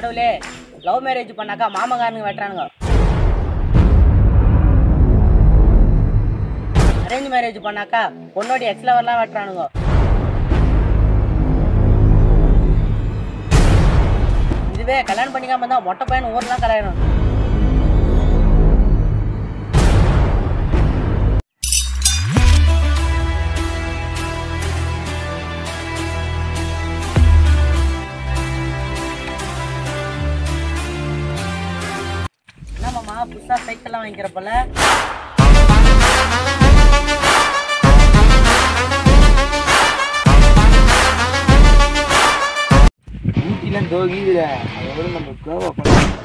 கடவுளே love marriage பண்ணாக்கா மாமகாரனுங்க வெட்டுறானுங்க arrange marriage பண்ணாக்கா பொண்ணோட எக்ஸ் லவர்லாம் வெட்டுறானுங்க இதுவே கல்யாணம் பண்ணிக்காம இருந்தா மொட்டை பையன் ஊர்லாம் கல்யாணம் என்ன மாமா புதுசா சைக்கிள்லாம் வாங்கிக்கிறப்பல ஊட்டிலாம் தோகிதுல அதோட நம்ம கோவா பண்ணலாம்